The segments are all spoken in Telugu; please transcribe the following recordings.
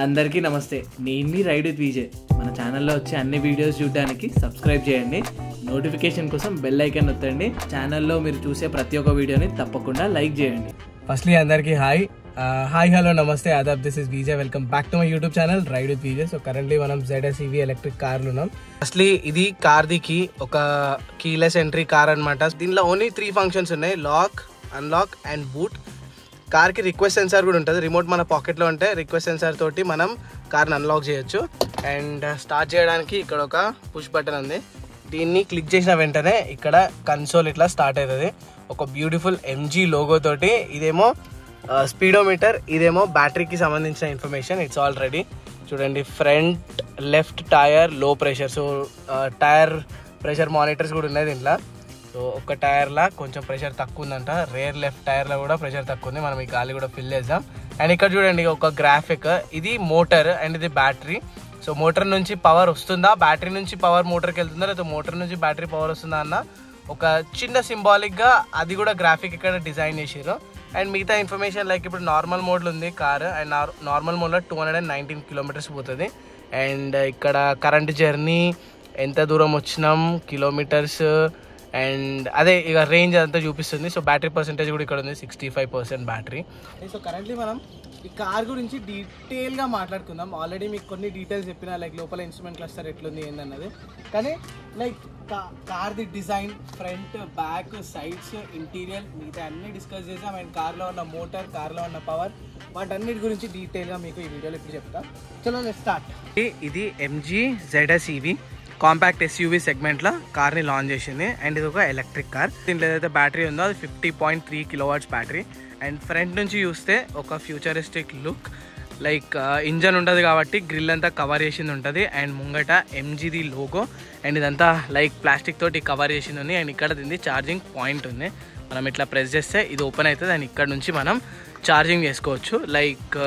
అందరికీ నమస్తే నేను మీ రైడ్ విత్ విజయ్ మన ఛానల్లో వచ్చే అన్ని వీడియోస్ చూడడానికి సబ్స్క్రైబ్ చేయండి నోటిఫికేషన్ కోసం బెల్ ఐకాన్ నొత్తండి ఛానల్లో మీరు చూసే ప్రతి ఒక్క వీడియోని తప్పకుండా లైక్ చేయండి ఫస్ట్లీ అందరికీ హాయ్ హాయ్ హలో నమస్తే ఆదాబ్ this is Vijay welcome back to my YouTube channel ride with Vijay so currently మనం జెడ్ఎస్ ఈవీ ఎలక్ట్రిక్ కార్లు ఉన్నాం ఫస్ట్లీ ఇది కార్ ది కీ ఒక కీలెస్ ఎంట్రీ కార్ అన్నమాట దీనిలో ఓన్లీ త్రీ ఫంక్షన్స్ ఉన్నాయి లాక్ అన్లాక్ అండ్ బూట్ కార్కి రిక్వెస్ట్ సెన్సార్ కూడా ఉంటుంది రిమోట్ మన పాకెట్లో ఉంటే రిక్వెస్ట్ సెన్సార్ తోటి మనం కార్ని అన్లాక్ చేయొచ్చు అండ్ స్టార్ట్ చేయడానికి ఇక్కడ ఒక పుష్ బటన్ ఉంది దీన్ని క్లిక్ చేసిన వెంటనే ఇక్కడ కన్సోల్ ఇట్లా స్టార్ట్ అవుతుంది ఒక బ్యూటిఫుల్ ఎంజీ లోగో తోటి ఇదేమో స్పీడోమీటర్ ఇదేమో బ్యాటరీకి సంబంధించిన ఇన్ఫర్మేషన్ ఇట్స్ ఆల్ రెడీ చూడండి front left tyre low pressure so tyre pressure monitors కూడా ఉన్నాయి దీంట్లో సో ఒక టైర్లో కొంచెం ప్రెషర్ తక్కువ ఉందంట రేర్ లెఫ్ట్ టైర్లో కూడా ప్రెషర్ తక్కువ ఉంది మనం ఈ గాలి కూడా ఫిల్ చేద్దాం అండ్ ఇక్కడ చూడండి ఒక గ్రాఫిక్ ఇది మోటార్ అండ్ ఇది బ్యాటరీ సో మోటార్ నుంచి పవర్ వస్తుందా బ్యాటరీ నుంచి పవర్ మోటార్కి వెళ్తుందా లేదా మోటార్ నుంచి బ్యాటరీ పవర్ వస్తుందా అన్న ఒక చిన్న సింబాలిక్గా అది కూడా గ్రాఫిక్ ఇక్కడ డిజైన్ చేసారు అండ్ మిగతా ఇన్ఫర్మేషన్ లైక్ ఇప్పుడు నార్మల్ మోడ్లో ఉంది కార్ అండ్ నార్మల్ మోడ్లో two hundred and nineteen kilometres పోతుంది అండ్ ఇక్కడ కరెంట్ జర్నీ ఎంత దూరం వచ్చినాం కిలోమీటర్స్ అండ్ అదే ఇక రేంజ్ అంతా చూపిస్తుంది సో బ్యాటరీ పర్సెంటేజ్ కూడా ఇక్కడ ఉంది sixty five percent battery so currently మనం ఈ కార్ గురించి డీటెయిల్గా మాట్లాడుకుందాం ఆల్రెడీ మీకు కొన్ని డీటెయిల్స్ చెప్పిన లైక్ లోపల ఇన్స్ట్రుమెంట్ క్లస్టర్ ఎట్లుంది ఏందన్నది కానీ లైక్ కార్ది design front back sides interior మిగతా అన్ని డిస్కస్ చేసాం అండ్ కార్లో ఉన్న మోటార్ కార్లో ఉన్న పవర్ వాటన్నిటి గురించి డీటెయిల్గా మీకు ఈ వీడియోలో ఇప్పుడు చెప్తా చలో స్టార్ట్ ఇది MG ZS EV compact SUV సెగ్మెంట్లో కార్ని లాంచ్ చేసింది అండ్ ఇది ఒక ఎలక్ట్రిక్ కార్ దీంట్లో ఏదైతే బ్యాటరీ ఉందో అది fifty point three kilowatts battery and front నుంచి చూస్తే ఒక ఫ్యూచరిస్టిక్ లుక్ లైక్ ఇంజన్ ఉంటుంది కాబట్టి గ్రిల్ అంతా కవర్ చేసింది ఉంటుంది అండ్ ముంగట ఎంజీది లోగో అండ్ ఇదంతా లైక్ ప్లాస్టిక్ తోటి కవర్ చేసింది ఉంది అండ్ ఇక్కడ దీన్ని ఛార్జింగ్ పాయింట్ ఉంది మనం ఇట్లా ప్రెస్ చేస్తే ఇది ఓపెన్ అవుతుంది అండ్ ఇక్కడ నుంచి మనం ఛార్జింగ్ చేసుకోవచ్చు లైక్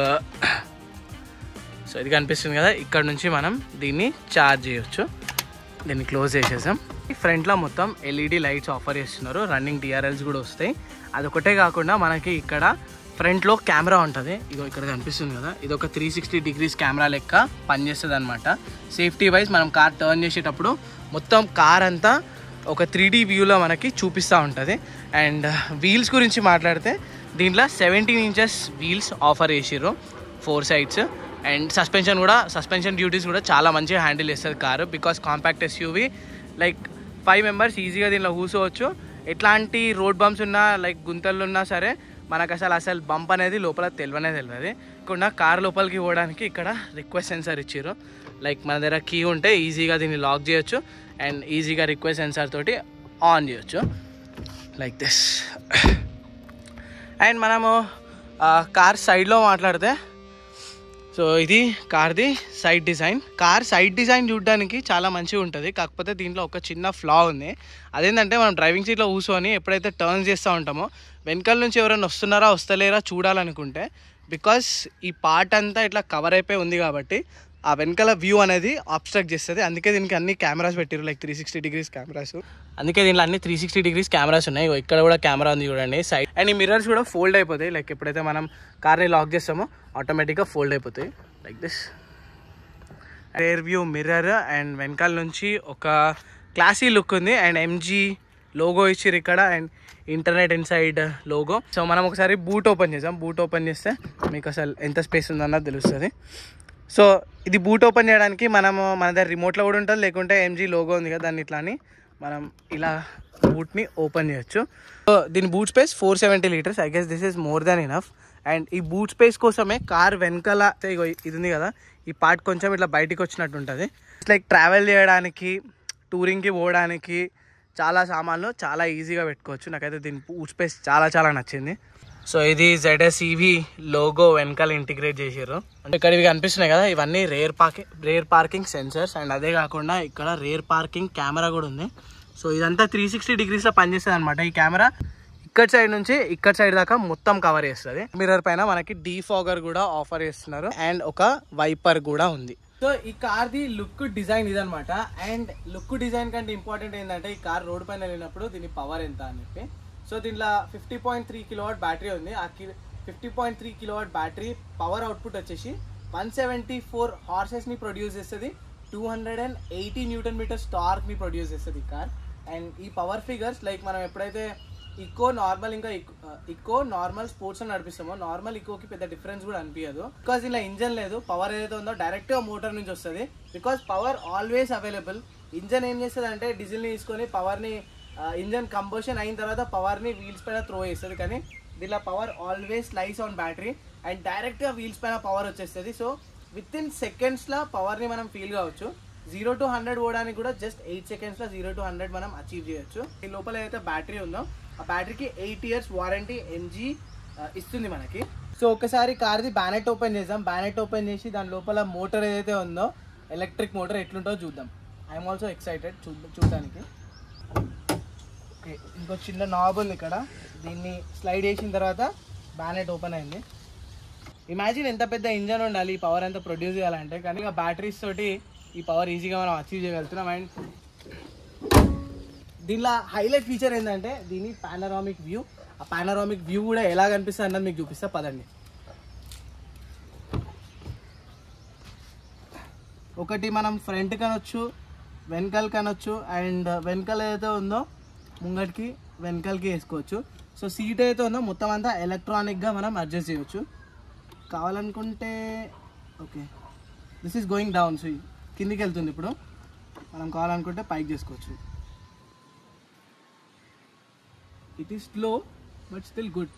సో ఇది కనిపిస్తుంది కదా ఇక్కడ నుంచి మనం దీన్ని ఛార్జ్ చేయొచ్చు దీన్ని క్లోజ్ చేసేసాం ఫ్రంట్లో మొత్తం ఎల్ఈడి లైట్స్ ఆఫర్ చేస్తున్నారు రన్నింగ్ డిఆర్ఎల్స్ కూడా వస్తాయి అదొకటే కాకుండా మనకి ఇక్కడ ఫ్రంట్లో కెమెరా ఉంటుంది ఇగో ఇక్కడ కనిపిస్తుంది కదా ఇది ఒక త్రీ సిక్స్టీ డిగ్రీస్ కెమెరా లెక్క పనిచేస్తుంది అనమాట సేఫ్టీ వైజ్ మనం కార్ టర్న్ చేసేటప్పుడు మొత్తం కార్ అంతా ఒక త్రీ డీ వ్యూలో మనకి చూపిస్తూ ఉంటుంది అండ్ వీల్స్ గురించి మాట్లాడితే దీంట్లో సెవెంటీన్ ఇంచెస్ వీల్స్ ఆఫర్ చేసిర్రు ఫోర్ సైడ్స్ అండ్ సస్పెన్షన్ కూడా సస్పెన్షన్ డ్యూటీస్ కూడా చాలా మంచిగా హ్యాండిల్ చేస్తుంది car because compact SUV like five members ఈజీగా దీనిలో కూర్చోవచ్చు ఎట్లాంటి రోడ్ బంప్స్ ఉన్నా లైక్ గుంతలు ఉన్నా సరే మనకు అసలు అసలు బంప్ అనేది లోపల తెలియనే తెలియదు కాకుండా కార్ లోపలికి పోవడానికి ఇక్కడ రిక్వెస్ట్ సెన్సార్ ఇచ్చారు లైక్ మన దగ్గర కీ ఉంటే ఈజీగా దీన్ని లాక్ చేయొచ్చు అండ్ ఈజీగా రిక్వెస్ట్ సెన్సార్ తోటి ఆన్ చేయొచ్చు లైక్ దిస్ అండ్ మనము కార్ సైడ్లో మాట్లాడితే సో ఇది కార్ది side design car side design చూడడానికి చాలా మంచిగా ఉంటుంది కాకపోతే దీంట్లో ఒక చిన్న ఫ్లా ఉంది అదేంటంటే మనం డ్రైవింగ్ సీట్లో కూర్చొని ఎప్పుడైతే టర్న్స్ చేస్తూ ఉంటామో వెనకాల నుంచి ఎవరైనా వస్తున్నారా వస్తలేరా చూడాలనుకుంటే బికాస్ ఈ పార్ట్ అంతా ఇట్లా కవర్ అయిపోయి ఉంది కాబట్టి ఆ వెనకాల వ్యూ అనేది అబ్స్ట్రాక్ట్ చేస్తుంది అందుకే దీనికి అన్ని కెమెరాస్ పెట్టారు like three sixty degrees cameras అందుకే దీంట్లో అన్ని త్రీ సిక్స్టీ డిగ్రీస్ కెమెరాస్ ఉన్నాయి ఇగో ఇక్కడ కూడా కెమెరా ఉంది చూడండి సైడ్ అండ్ ఈ మిర్రర్స్ కూడా ఫోల్డ్ అయిపోతాయి లైక్ ఎప్పుడైతే మనం కార్ని లాక్ చేస్తామో ఆటోమేటిక్గా ఫోల్డ్ అయిపోతాయి like this rear view mirror and వెనకాల నుంచి ఒక క్లాసీ లుక్ ఉంది అండ్ ఎంజీ లోగో ఇచ్చిర్రు ఇక్కడ and internet inside logo so మనం ఒకసారి బూట్ ఓపెన్ చేసాం బూట్ ఓపెన్ చేస్తే మీకు అసలు ఎంత స్పేస్ ఉందన్నది తెలుస్తుంది సో ఇది బూట్ ఓపెన్ చేయడానికి మనము మన దగ్గర రిమోట్లో కూడా ఉంటుంది లేకుంటే ఎంజీ లోగో ఉంది కదా దాన్ని ఇట్లా అని మనం ఇలా బూట్ని ఓపెన్ చేయొచ్చు సో దీని boot space four seventy litres I guess this is more than enough and ఈ బూట్ స్పేస్ కోసమే కార్ వెనకాల ఇగో ఇది ఉంది కదా ఈ పార్ట్ కొంచెం ఇట్లా బయటికి వచ్చినట్టు ఉంటుంది లైక్ ట్రావెల్ చేయడానికి టూరింగ్కి పోవడానికి చాలా సామాన్లు చాలా ఈజీగా పెట్టుకోవచ్చు నాకైతే దీని బూట్ స్పేస్ చాలా చాలా నచ్చింది సో ఇది జెడ్ఎస్ ఈవీ లోగో వెనకాల ఇంటిగ్రేట్ చేసారు అంటే ఇక్కడ ఇవి కనిపిస్తున్నాయి కదా ఇవన్నీ rear parking rear parking sensors and అదే కాకుండా ఇక్కడ రేర్ పార్కింగ్ కెమెరా కూడా ఉంది సో ఇదంతా త్రీ సిక్స్టీ డిగ్రీస్లో పనిచేస్తుంది అనమాట ఈ కెమెరా ఇక్కడ సైడ్ నుంచి ఇక్కడ సైడ్ దాకా మొత్తం కవర్ చేస్తుంది మిర్రర్ పైన మనకి డీఫాగర్ కూడా ఆఫర్ చేస్తున్నారు అండ్ ఒక వైపర్ కూడా ఉంది సో ఈ కార్ ది లుక్ డిజైన్ ఇదనమాట అండ్ లుక్ డిజైన్ కంటే ఇంపార్టెంట్ ఏంటంటే ఈ కార్ రోడ్ పైన వెళ్ళినప్పుడు దీని పవర్ ఎంత అని చెప్పి సో దీంట్లో fifty point three kilowatt battery ఉంది ఆ fifty point three kilowatt battery power output వచ్చేసి వన్ సెవెంటీ ఫోర్ హార్సెస్ని ప్రొడ్యూస్ చేస్తుంది two hundred and eighty newton metres టార్క్ని ప్రొడ్యూస్ చేస్తుంది ఈ కార్ అండ్ ఈ పవర్ ఫిగర్స్ లైక్ మనం ఎప్పుడైతే ఇక్కో నార్మల్ ఇంకా ఇక్కో నార్మల్ స్పోర్ట్స్ అని నడిపిస్తామో నార్మల్ ఇకోకి పెద్ద డిఫరెన్స్ కూడా అనిపించదు బికాజ్ ఇలా ఇంజన్ లేదు పవర్ ఏదైతే ఉందో డైరెక్ట్ గా మోటార్ నుంచి వస్తుంది because power always available engine ఏం చేస్తుంది అంటే డీజిల్ ని తీసుకొని పవర్ ని ఇంజన్ కంబోషన్ అయిన తర్వాత పవర్ ని వీల్స్ పైన త్రో చేస్తుంది కానీ దీనిలో power always lies on battery and direct గా వీల్స్ పైన పవర్ వచ్చేస్తుంది సో విత్ ఇన్ సెకండ్స్ లో పవర్ ని మనం ఫీల్ కావచ్చు జీరో టు హండ్రెడ్ పోవడానికి కూడా జస్ట్ ఎయిట్ సెకండ్స్ లో జీరో టు హండ్రెడ్ మనం అచీవ్ చేయొచ్చు ఈ లోపల ఏదైతే బ్యాటరీ ఉందో ఆ బ్యాటరీకి ఎయిట్ ఇయర్స్ వారంటీ ఎంజీ ఇస్తుంది మనకి సో ఒకసారి కార్ది బ్యానెట్ ఓపెన్ చేద్దాం బ్యానెట్ ఓపెన్ చేసి దాని లోపల మోటార్ ఏదైతే ఉందో ఎలక్ట్రిక్ మోటార్ ఎట్లుంటుందో చూద్దాం ఐఎమ్ ఆల్సో ఎక్సైటెడ్ చూ చూడడానికి ఓకే ఇంకో చిన్న నాబ్ ఉంది ఇక్కడ దీన్ని స్లైడ్ చేసిన తర్వాత బ్యానెట్ ఓపెన్ అయింది ఇమాజిన్ ఎంత పెద్ద ఇంజన్ ఉండాలి ఈ పవర్ అంతా ప్రొడ్యూస్ చేయాలంటే కానీ ఇక బ్యాటరీస్ తోటి ఈ పవర్ ఈజీగా మనం అచీవ్ చేయగలుగుతున్నాం అండ్ దీనిలో హైలైట్ ఫీచర్ ఏంటంటే దీని పానరామిక్ వ్యూ ఆ పానరామిక్ వ్యూ కూడా ఎలా కనిపిస్తుంది అన్నది మీకు చూపిస్తా పదండి ఒకటి మనం ఫ్రంట్ కనొచ్చు వెనకాల కనొచ్చు అండ్ వెనకాల ఏదైతే ఉందో ముంగటికి వెనకాలకి వేసుకోవచ్చు సో సీట్ అయితే ఉందో మొత్తం అంతా ఎలక్ట్రానిక్గా మనం అడ్జస్ట్ చేయొచ్చు కావాలనుకుంటే okay this is going down so కిందికి వెళ్తుంది ఇప్పుడు మనం కావాలనుకుంటే పైకి చేసుకోవచ్చు it is slow but still good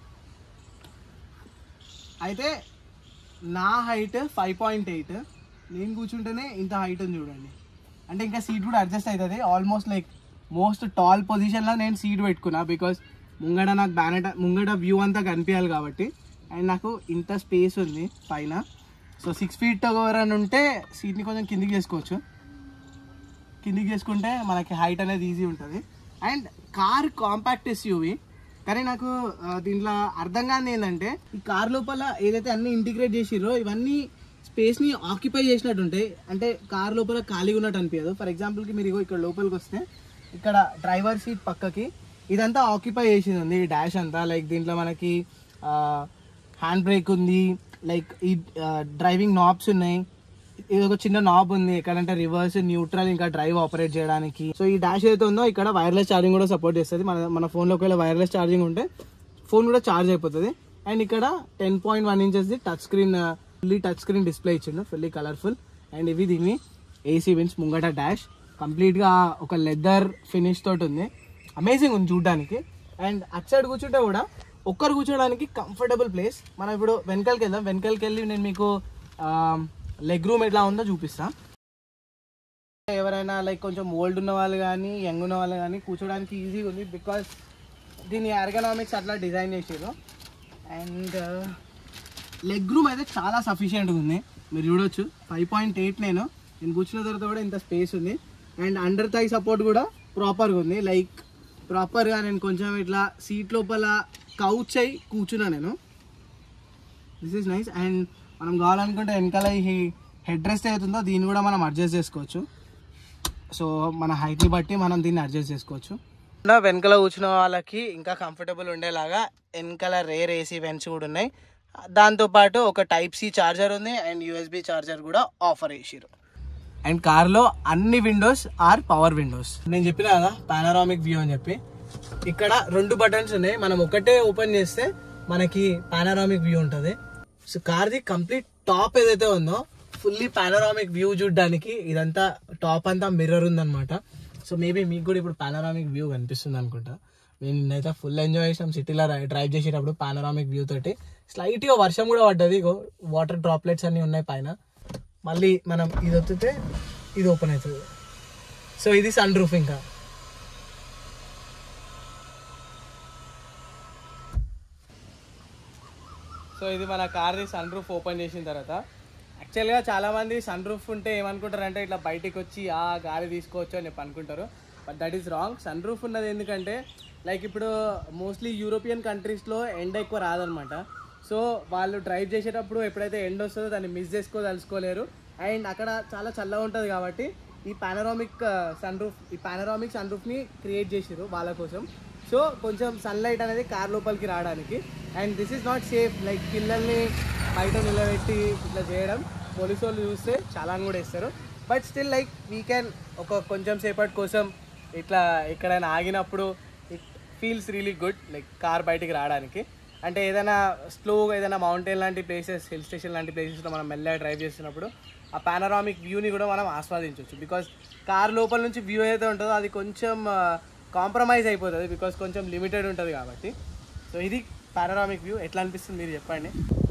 అయితే నా హైట్ ఫైవ్ పాయింట్ ఎయిట్ నేను కూర్చుంటేనే ఇంత హైట్ ఉంది చూడండి అంటే ఇంకా సీట్ కూడా అడ్జస్ట్ అవుతుంది ఆల్మోస్ట్ లైక్ మోస్ట్ టాల్ పొజిషన్లో నేను సీట్ పెట్టుకున్నా బికాస్ ముంగడ నాకు బ్యానెట్ ముంగడ వ్యూ అంతా కనిపించాలి కాబట్టి అండ్ నాకు ఇంత స్పేస్ ఉంది పైన సో సిక్స్ ఫీట్ ఎవరైనా ఉంటే సీట్ని కొంచెం కిందికి చేసుకోవచ్చు కిందికి చేసుకుంటే మనకి హైట్ అనేది ఈజీ ఉంటుంది అండ్ కార్ కాంపాక్ట్ ఎస్యూవి కానీ నాకు ఆ, దీంట్లో అర్థం కాని ఏంటంటే ఈ కార్ లోపల ఏదైతే అన్ని ఇంటిగ్రేట్ చేసిరో ఇవన్నీ స్పేస్ని ఆక్యుపై చేసినట్టు ఉంటాయి అంటే కార్ లోపల ఖాళీగా ఉన్నట్టు అనిపించదు ఫర్ ఎగ్జాంపుల్కి మీరు ఇగో ఇక్కడ లోపలికి వస్తే ఇక్కడ డ్రైవర్ సీట్ పక్కకి ఇదంతా ఆక్యుపై చేసింది ఉంది ఈ డాష్ అంతా లైక్ దీంట్లో మనకి హ్యాండ్ బ్రేక్ ఉంది లైక్ ఈ డ్రైవింగ్ నాబ్స్ ఉన్నాయి ఇది ఒక చిన్న నాబ్ ఉంది ఎక్కడంటే రివర్స్ న్యూట్రల్ ఇంకా డ్రైవ్ ఆపరేట్ చేయడానికి సో ఈ డాష్ ఏదైతే ఉందో ఇక్కడ వైర్లెస్ ఛార్జింగ్ కూడా సపోర్ట్ చేస్తుంది మన మన ఫోన్లో ఒకవేళ వైర్లెస్ ఛార్జింగ్ ఉంటే ఫోన్ కూడా ఛార్జ్ అయిపోతుంది అండ్ ఇక్కడ ten point one inches touch screen fully touch screen display ఇచ్చిండు ఫుల్లీ కలర్ఫుల్ అండ్ ఇవి దీన్ని ఏసీ విన్స్ ముంగట డాష్ కంప్లీట్గా ఒక లెదర్ ఫినిష్ తోటి ఉంది అమేజింగ్ ఉంది చూడడానికి అండ్ అటు సైడ్ కూర్చుంటే కూడా ఒక్కరు కూర్చోడానికి కంఫర్టబుల్ ప్లేస్ మనం ఇప్పుడు వెనకాలకి వెళ్దాం వెనకాలకి వెళ్ళి నేను మీకు లెగ్ రూమ్ ఎట్లా ఉందో చూపిస్తా ఎవరైనా లైక్ కొంచెం ఓల్డ్ ఉన్న వాళ్ళు కానీ యంగ్ ఉన్న వాళ్ళు కానీ కూర్చోడానికి ఈజీగా ఉంది బికాస్ దీని ఎర్గనామిక్స్ అట్లా డిజైన్ చేసారు అండ్ లెగ్ రూమ్ అయితే చాలా సఫిషియెంట్గా ఉంది మీరు చూడొచ్చు ఫైవ్ పాయింట్ ఎయిట్ నేను నేను కూర్చున్న తర్వాత కూడా ఇంత స్పేస్ ఉంది అండ్ అండర్ థై సపోర్ట్ కూడా ప్రాపర్గా ఉంది లైక్ ప్రాపర్గా నేను కొంచెం ఇట్లా సీట్ లోపల కౌచ్ అయి కూర్చున్నా నేను దిస్ ఈస్ నైస్ అండ్ మనం కావాలనుకుంటే వెనకాల ఈ హెడ్ రెస్ట్ అవుతుందో దీన్ని కూడా మనం అడ్జస్ట్ చేసుకోవచ్చు సో మన హైట్ని బట్టి మనం దీన్ని అడ్జస్ట్ చేసుకోవచ్చు వెనకాల కూర్చున్న వాళ్ళకి ఇంకా కంఫర్టబుల్ ఉండేలాగా వెనకాల రేర్ ఏసీ వెంట్స్ కూడా ఉన్నాయి దాంతోపాటు ఒక టైప్ సి చార్జర్ ఉంది అండ్ యూఎస్బి చార్జర్ కూడా ఆఫర్ చేసిరు అండ్ కార్లో అన్ని విండోస్ ఆర్ పవర్ విండోస్ నేను చెప్పిన కదా పానరామిక్ వ్యూ అని చెప్పి ఇక్కడ రెండు బటన్స్ ఉన్నాయి మనం ఒకటే ఓపెన్ చేస్తే మనకి పానరామిక్ వ్యూ ఉంటుంది సో కార్ది కంప్లీట్ టాప్ ఏదైతే ఉందో ఫుల్లీ పానరామిక్ వ్యూ చూడడానికి ఇదంతా టాప్ అంతా మిర్రర్ ఉందన్నమాట సో మేబీ మీకు కూడా ఇప్పుడు పానరామిక్ వ్యూ కనిపిస్తుంది అనుకుంటా నేను నిన్నైతే ఫుల్ ఎంజాయ్ చేసాం సిటీలో డ్రైవ్ చేసేటప్పుడు పానరామిక్ వ్యూ తోటి స్లైట్గా వర్షం కూడా పడ్డది వాటర్ డ్రాప్లెట్స్ అన్నీ ఉన్నాయి పైన మళ్ళీ మనం ఇది వత్తితే ఇది ఓపెన్ అవుతుంది సో ఇది సన్ రూఫ్ ఇంకా సో ఇది మన కార్ది సన్ రూఫ్ ఓపెన్ చేసిన తర్వాత యాక్చువల్గా చాలామంది సన్ రూఫ్ ఉంటే ఏమనుకుంటారు అంటే ఇట్లా బయటికి వచ్చి ఆ గాలి తీసుకోవచ్చు అని చెప్పి అనుకుంటారు but that is wrong sunroof ఉన్నది ఎందుకంటే లైక్ ఇప్పుడు మోస్ట్లీ యూరోపియన్ కంట్రీస్లో ఎండ ఎక్కువ రాదనమాట సో వాళ్ళు డ్రైవ్ చేసేటప్పుడు ఎప్పుడైతే ఎండ్ వస్తుందో దాన్ని మిస్ చేసుకోదలుచుకోలేరు అండ్ అక్కడ చాలా చల్లగా ఉంటుంది కాబట్టి ఈ పానరామిక్ సన్ రూఫ్ ఈ పానరామిక్ సన్ రూఫ్ని క్రియేట్ చేసారు వాళ్ళ కోసం సో కొంచెం సన్లైట్ అనేది కార్ లోపలికి రావడానికి and this is not safe like పిల్లల్ని బయట నిలబెట్టి ఇట్లా చేయడం పోలీసు వాళ్ళు చూస్తే చాలా కూడా ఇస్తారు but still like we can ఒక కొంచెం సేపటి కోసం ఇట్లా ఎక్కడైనా ఆగినప్పుడు it feels really good like car బయటికి రావడానికి అంటే ఏదైనా స్లోగా ఏదైనా మౌంటైన్ లాంటి ప్లేసెస్ హిల్ స్టేషన్ లాంటి ప్లేసెస్లో మనం మెల్లగా డ్రైవ్ చేస్తున్నప్పుడు ఆ పానరామిక్ వ్యూని కూడా మనం ఆస్వాదించవచ్చు బికాస్ కార్ లోపల నుంచి వ్యూ ఏదైతే ఉంటుందో అది కొంచెం కాంప్రమైజ్ అయిపోతుంది బికాస్ కొంచెం లిమిటెడ్ ఉంటుంది కాబట్టి సో ఇది పానరామిక్ వ్యూ ఎట్లా అనిపిస్తుంది మీరు చెప్పండి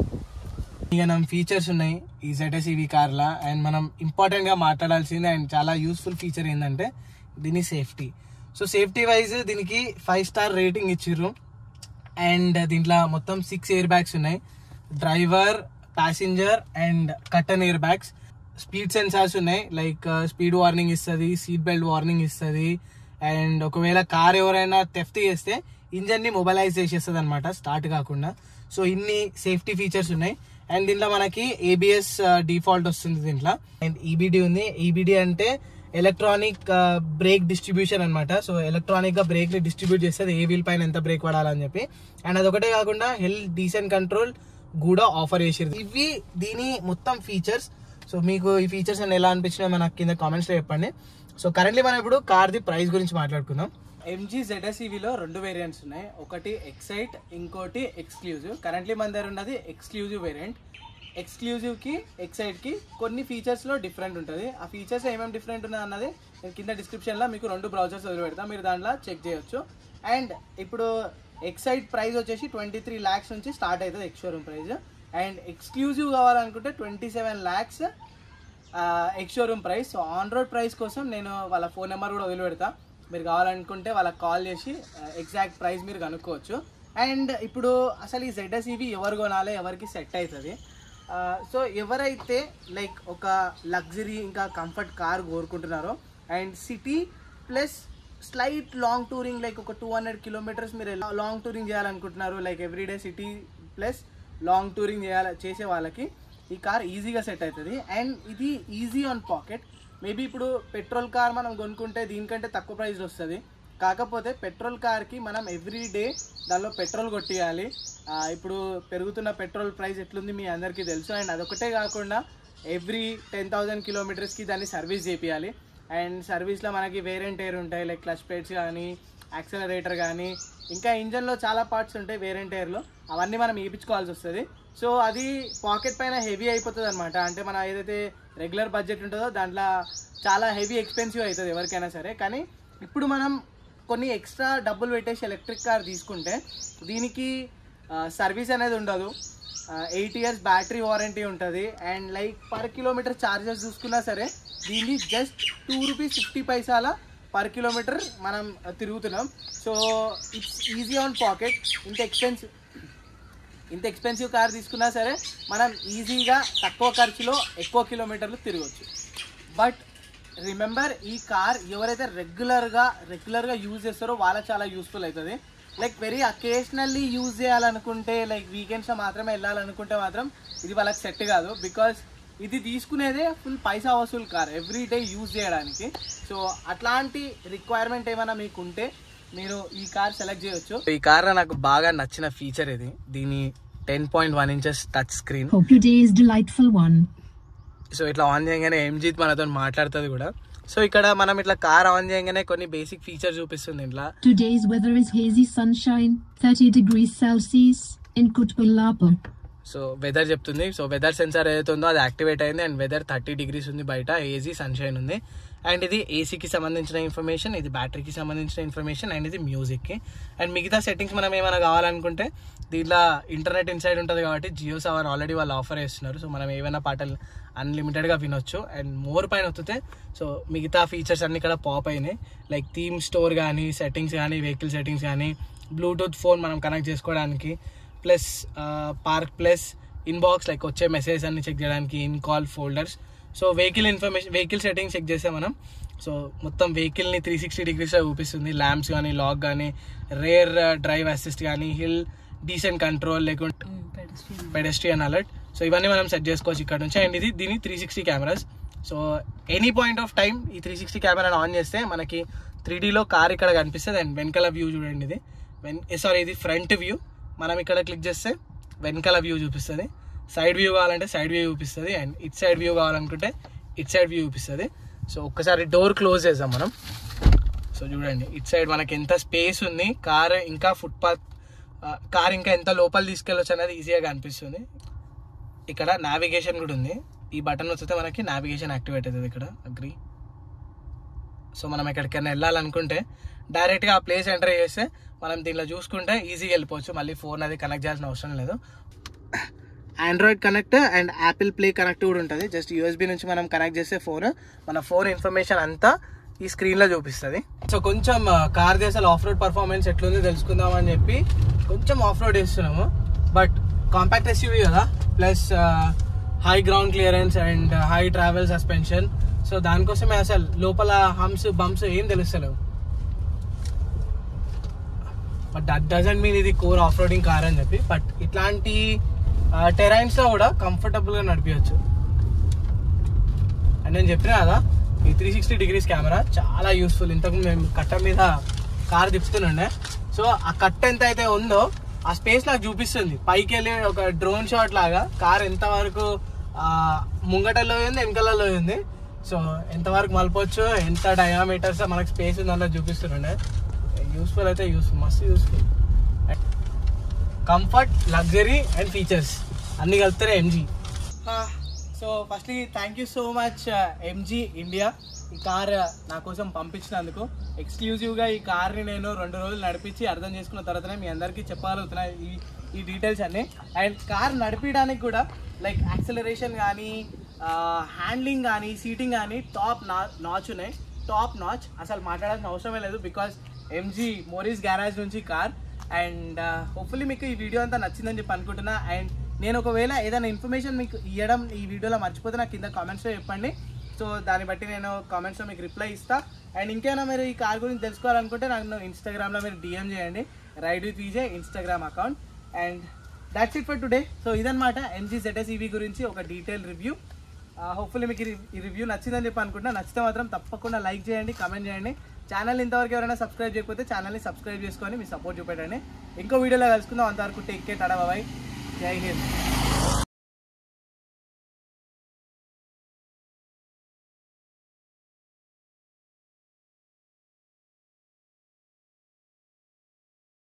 ఇక మనం ఫీచర్స్ ఉన్నాయి ఈ ZSEV కార్లో అండ్ మనం ఇంపార్టెంట్గా మాట్లాడాల్సింది అండ్ చాలా యూస్ఫుల్ ఫీచర్ ఏంటంటే దీని సేఫ్టీ సో సేఫ్టీ వైజ్ దీనికి ఫైవ్ స్టార్ రేటింగ్ ఇచ్చిర్రు అండ్ దీంట్లో మొత్తం సిక్స్ ఎయిర్ బ్యాగ్స్ ఉన్నాయి driver passenger and curtain air bags speed sensors ఉన్నాయి లైక్ స్పీడ్ వార్నింగ్ ఇస్తుంది సీట్ బెల్ట్ వార్నింగ్ ఇస్తుంది అండ్ ఒకవేళ కార్ ఎవరైనా థెఫ్ట్ చేస్తే ఇంజన్ని మొబైలైజ్ చేసేస్తుంది అనమాట స్టార్ట్ కాకుండా సో ఇన్ని సేఫ్టీ ఫీచర్స్ ఉన్నాయి అండ్ దీంట్లో మనకి ఏబిఎస్ డిఫాల్ట్ వస్తుంది దీంట్లో అండ్ ఈబిడి ఉంది ఈబిడి అంటే ఎలక్ట్రానిక్ బ్రేక్ డిస్ట్రిబ్యూషన్ అనమాట సో ఎలక్ట్రానిక్ గా బ్రేక్ ని డిస్ట్రిబ్యూట్ చేస్తుంది ఏ వీల్ పైన ఎంత బ్రేక్ పడాలని చెప్పి అండ్ అదొకటే కాకుండా హెల్త్ డీసెంట్ కంట్రోల్ కూడా ఆఫర్ చేసారు ఇవి దీని మొత్తం ఫీచర్స్ సో మీకు ఈ ఫీచర్స్ అని ఎలా అనిపించినాయో మనకు కింద కామెంట్స్ లో చెప్పండి సో కరెంట్లీ మనం ఇప్పుడు కార్ ది ప్రైస్ గురించి మాట్లాడుకుందాం ఎంజీ జెడ్ఎస్ఈవిలో రెండు వేరియంట్స్ ఉన్నాయి ఒకటి ఎక్సైట్ ఇంకోటి ఎక్స్క్లూజివ్ కరెంట్లీ మన దగ్గర ఉన్నది ఎక్స్క్లూజివ్ వేరియంట్ ఎక్స్క్లూజివ్కి ఎక్సైట్కి కొన్ని ఫీచర్స్లో డిఫరెంట్ ఉంటుంది ఆ ఫీచర్స్ ఏమేమి డిఫరెంట్ ఉన్నది అన్నది నేను కింద డిస్క్రిప్షన్లో మీకు రెండు బ్రౌజర్స్ వదిలిపెడతా మీరు దాంట్లో చెక్ చేయొచ్చు అండ్ ఇప్పుడు ఎక్సైట్ ప్రైస్ వచ్చేసి ట్వంటీ త్రీ ల్యాక్స్ నుంచి స్టార్ట్ అవుతుంది ex showroom price and Exclusive కావాలనుకుంటే twenty seven lakhs ex showroom price so on road price కోసం నేను వాళ్ళ ఫోన్ నెంబర్ కూడా వదిలిపెడతా మీరు కావాలనుకుంటే వాళ్ళకి కాల్ చేసి ఎగ్జాక్ట్ ప్రైస్ మీరు కనుక్కోవచ్చు అండ్ ఇప్పుడు అసలు ఈ ZSEV ఎవరు కొనాలి ఎవరికి సెట్ అవుతుంది సో ఎవరైతే లైక్ ఒక లగ్జరీ ఇంకా కంఫర్ట్ కార్ కోరుకుంటున్నారో and city plus slight long touring like ఒక టూ హండ్రెడ్ కిలోమీటర్స్ మీరు లాంగ్ టూరింగ్ చేయాలనుకుంటున్నారు like everyday city plus long touring చేయాలి చేసే వాళ్ళకి ఈ కార్ ఈజీగా సెట్ అవుతుంది అండ్ ఇది ఈజీ ఆన్ పాకెట్ మేబీ ఇప్పుడు పెట్రోల్ కార్ మనం కొనుక్కుంటే దీనికంటే తక్కువ ప్రైస్ వస్తుంది కాకపోతే పెట్రోల్ కార్కి మనం ఎవ్రీ డే దానిలో పెట్రోల్ కొట్టియాలి ఆ, ఇప్పుడు పెరుగుతున్న పెట్రోల్ ప్రైస్ ఎట్లుంది మీ అందరికీ తెలుసు అండ్ అదొకటే కాకుండా ఎవ్రీ టెన్ థౌజండ్ కిలోమీటర్స్కి దాన్ని సర్వీస్ చేపియాలి అండ్ సర్వీస్లో మనకి వేరియంట్ ఎయిర్ ఉంటాయి లైక్ క్లచ్ ప్లేట్స్ కానీ యాక్సలరేటర్ కానీ ఇంకా ఇంజన్లో చాలా పార్ట్స్ ఉంటాయి వేరియంట్ ఎయిర్లో అవన్నీ మనం వేయించుకోవాల్సి వస్తుంది సో అది పాకెట్ పైన హెవీ అయిపోతుంది అనమాట అంటే మన ఏదైతే రెగ్యులర్ బడ్జెట్ ఉంటుందో దాంట్లో చాలా హెవీ ఎక్స్పెన్సివ్ అవుతుంది ఎవరికైనా సరే కానీ ఇప్పుడు మనం కొన్ని ఎక్స్ట్రా డబ్బులు పెట్టేసి ఎలక్ట్రిక్ కార్ తీసుకుంటే దీనికి సర్వీస్ అనేది ఉండదు ఎయిట్ ఇయర్స్ బ్యాటరీ వారంటీ ఉంటుంది and like per kilometre charges చూసుకున్నా సరే దీన్ని జస్ట్ టూ రూపీస్ ఫిఫ్టీ పైసాల పర్ కిలోమీటర్ మనం తిరుగుతున్నాం so it's easy on pocket ఇంత ఎక్స్పెన్సివ్ ఇంత ఎక్స్పెన్సివ్ కార్ తీసుకున్నా సరే మనం ఈజీగా తక్కువ ఖర్చులో ఎక్కువ కిలోమీటర్లు తిరగచ్చు బట్ రిమెంబర్ ఈ కార్ ఎవరైతే రెగ్యులర్గా రెగ్యులర్గా యూజ్ చేస్తారో వాళ్ళకి చాలా యూస్ఫుల్ అవుతుంది లైక్ వెరీ అకేషనల్లీ యూజ్ చేయాలనుకుంటే లైక్ వీకెండ్స్లో మాత్రమే వెళ్ళాలనుకుంటే మాత్రం ఇది వాళ్ళకి సెట్ కాదు బికాస్ ఇది తీసుకునేదే ఫుల్ పైసా వసూలు కార్ ఎవ్రీ డే యూజ్ చేయడానికి సో అట్లాంటి రిక్వైర్మెంట్ ఏమైనా మీకు ఉంటే మీరు ఈ కార్ సెలెక్ట్ చేయొచ్చు ఈ కార్ నాకు బాగా నచ్చిన ఫీచర్ ఇది దీని ten point one inches touch screen Hope your day is delightful one. So ఇట్లా ఆన్ చేయగానే ఎంజీత్ మనతో మాట్లాడుతుంది కూడా సో ఇక్కడ మనం ఇట్లా కార్ ఆన్ చేయగానే కొన్ని బేసిక్ ఫీచర్ చూపిస్తుంది ఇట్లా Today's weather is hazy sunshine, 30 degrees Celsius in Kutbulapur. So weather చెప్తుంది సో వెదర్ సెన్సార్ ఏదైతే ఉందో అది యాక్టివేట్ అయింది అండ్ వెదర్ థర్టీ డిగ్రీస్ ఉంది బయట ఏజీ సన్షైన్ ఉంది అండ్ ఇది ఏసీకి సంబంధించిన ఇన్ఫర్మేషన్ ఇది బ్యాటరీకి సంబంధించిన ఇన్ఫర్మేషన్ అండ్ ఇది మ్యూజిక్కి అండ్ మిగతా సెట్టింగ్స్ మనం ఏమైనా కావాలనుకుంటే దీంట్లో ఇంటర్నెట్ ఇన్సైడ్ ఉంటుంది కాబట్టి జియో సెవెన్ ఆల్రెడీ వాళ్ళు ఆఫర్ చేస్తున్నారు సో మనం ఏమైనా పాటలు అన్లిమిటెడ్గా వినొచ్చు అండ్ మోర్ పైన వస్తే సో మిగతా ఫీచర్స్ అన్ని ఇక్కడ పాప్ అయినాయి లైక్ థీమ్ స్టోర్ కానీ సెట్టింగ్స్ కానీ వెహికల్ సెట్టింగ్స్ కానీ బ్లూటూత్ ఫోన్ మనం కనెక్ట్ చేసుకోవడానికి plus park plus inbox like వచ్చే మెసేజ్ అన్ని చెక్ చేయడానికి in call folders so vehicle information vehicle setting check చేస్తే మనం సో మొత్తం వెహికల్ని త్రీ సిక్స్టీ డిగ్రీస్లో చూపిస్తుంది ల్యాంప్స్ కానీ లాక్ కానీ రేర్ డ్రైవ్ అసిస్ట్ కానీ హిల్ డీసెంట్ కంట్రోల్ లేకుంటే పెడెస్ట్రియన్ అలర్ట్ సో ఇవన్నీ మనం సెట్ చేసుకోవచ్చు ఇక్కడ నుంచి అండ్ ఇది దీని three sixty cameras so any point of time ఈ త్రీ సిక్స్టీ కెమెరాని ఆన్ చేస్తే మనకి త్రీ డీలో కార్ ఇక్కడ కనిపిస్తుంది అండ్ వెనకాల వ్యూ చూడండి ఇది వెన్ సారీ ఇది ఫ్రంట్ వ్యూ మనం ఇక్కడ క్లిక్ చేస్తే వెనకాల వ్యూ చూపిస్తుంది సైడ్ వ్యూ కావాలంటే సైడ్ వ్యూ చూపిస్తుంది అండ్ ఇట్ సైడ్ వ్యూ కావాలనుకుంటే ఇట్ సైడ్ వ్యూ చూపిస్తుంది సో ఒక్కసారి డోర్ క్లోజ్ చేద్దాం మనం సో చూడండి ఇట్ సైడ్ మనకి ఎంత స్పేస్ ఉంది కార్ ఇంకా ఫుట్పాత్ కార్ ఇంకా ఎంత లోపల తీసుకెళ్ళొచ్చు అనేది ఈజీగా కనిపిస్తుంది ఇక్కడ నావిగేషన్ కూడా ఉంది ఈ బటన్ వచ్చితే మనకి నావిగేషన్ యాక్టివేట్ అవుతుంది ఇక్కడ అగ్రి సో మనం ఎక్కడికైనా వెళ్ళాలనుకుంటే డైరెక్ట్గా ఆ ప్లేస్ ఎంటర్ చేస్తే మనం దీనిలో చూసుకుంటే ఈజీగా వెళ్ళిపోవచ్చు మళ్ళీ ఫోన్ అది కనెక్ట్ చేయాల్సిన అవసరం లేదు Android connect and Apple play connect కూడా ఉంటుంది జస్ట్ యూఎస్బి నుంచి మనం కనెక్ట్ చేస్తే ఫోన్ మన ఫోన్ ఇన్ఫర్మేషన్ అంతా ఈ స్క్రీన్లో చూపిస్తుంది సో కొంచెం కార్ అసలు ఆఫ్ రోడ్ పర్ఫార్మెన్స్ ఎట్లుంది తెలుసుకుందాం అని చెప్పి కొంచెం ఆఫ్ రోడ్ వేస్తున్నాము బట్ కాంపాక్ట్ ఎస్యూవీ కదా plus high ground clearance and high travel suspension so దానికోసమే అసలు లోపల హమ్స్ బంప్స్ ఏం తెలుస్తలేవు బట్ దట్ డజంట్ మీన్ ఇది కోర్ ఆఫ్ రోడింగ్ కార్ అని చెప్పి బట్ ఇట్లాంటి టెరైన్స్ లో కూడా కంఫర్టబుల్ గా నడిపించచ్చు అండ్ నేను చెప్పినా కదా ఈ త్రీ సిక్స్టీ డిగ్రీస్ కెమెరా చాలా యూస్ఫుల్ ఇంతకు మేము కట్ట మీద కార్ తిప్పుతుండే సో ఆ కట్ట ఎంత అయితే ఉందో ఆ స్పేస్ నాకు చూపిస్తుంది పైకి వెళ్ళి ఒక డ్రోన్ షాట్ లాగా కార్ ఎంత వరకు ఆ, ముంగటలో ఉంది వెనకలలో ఉంది సో ఎంతవరకు మలపొచ్చు ఎంత డయామీటర్స్ మనకు స్పేస్ ఉంది అన్నది చూపిస్తుండే యూస్ఫుల్ అయితే యూస్ఫుల్ మస్తు useful comfort luxury and features అన్ని కలుపుతారే MG so firstly thank you so much MG India ఈ కార్ నా కోసం పంపించినందుకు ఎక్స్క్లూజివ్గా ఈ కార్ని నేను రెండు రోజులు నడిపించి అర్థం చేసుకున్న తర్వాతనే మీ అందరికీ చెప్పగలుగుతున్నా ఈ ఈ డీటెయిల్స్ అన్ని అండ్ కార్ నడిపించడానికి కూడా లైక్ యాక్సలరేషన్ కానీ హ్యాండ్లింగ్ కానీ సీటింగ్ కానీ టాప్ నా నాచ్ ఉన్నాయి టాప్ నాచ్ అసలు మాట్లాడాల్సిన అవసరమే లేదు బికాస్ ఎంజీ మోరీస్ గ్యారేజ్ నుంచి కార్ అండ్ హోప్ఫుల్లీ మీకు ఈ వీడియో అంతా నచ్చిందని చెప్పి అనుకుంటున్నా అండ్ నేను ఒకవేళ ఏదైనా ఇన్ఫర్మేషన్ మీకు ఇవ్వడం ఈ వీడియోలో మర్చిపోతే నాకు కింద కామెంట్స్లో చెప్పండి సో దాన్ని బట్టి నేను కామెంట్స్లో మీకు రిప్లై ఇస్తా అండ్ ఇంకేమైనా మీరు ఈ కార్ గురించి తెలుసుకోవాలనుకుంటే నాకు ఇన్స్టాగ్రామ్లో మీరు డిఎం చేయండి ride with Vijay Instagram account and that's it for today so ఇదనమాట ఎంజీ జెడ్ఎస్ఈవి గురించి ఒక డీటెయిల్ రివ్యూ హోప్ఫుల్లీ మీకు ఈ- ఈ రివ్యూ నచ్చిందని చెప్పి అనుకుంటున్నా నచ్చితే మాత్రం తప్పకుండా లైక్ చేయండి కామెంట్ చేయండి ఛానల్ ఇంతవరకు ఎవరైనా సబ్స్క్రైబ్ చేయకపోతే ఛానల్ని సబ్స్క్రైబ్ చేసుకొని మీ సపోర్ట్ చూపెట్టండి ఇంకో వీడియోలో కలుసుకుందాం అంతవరకు టేక్ కేర్ టాడా బాయ్ జై హింద్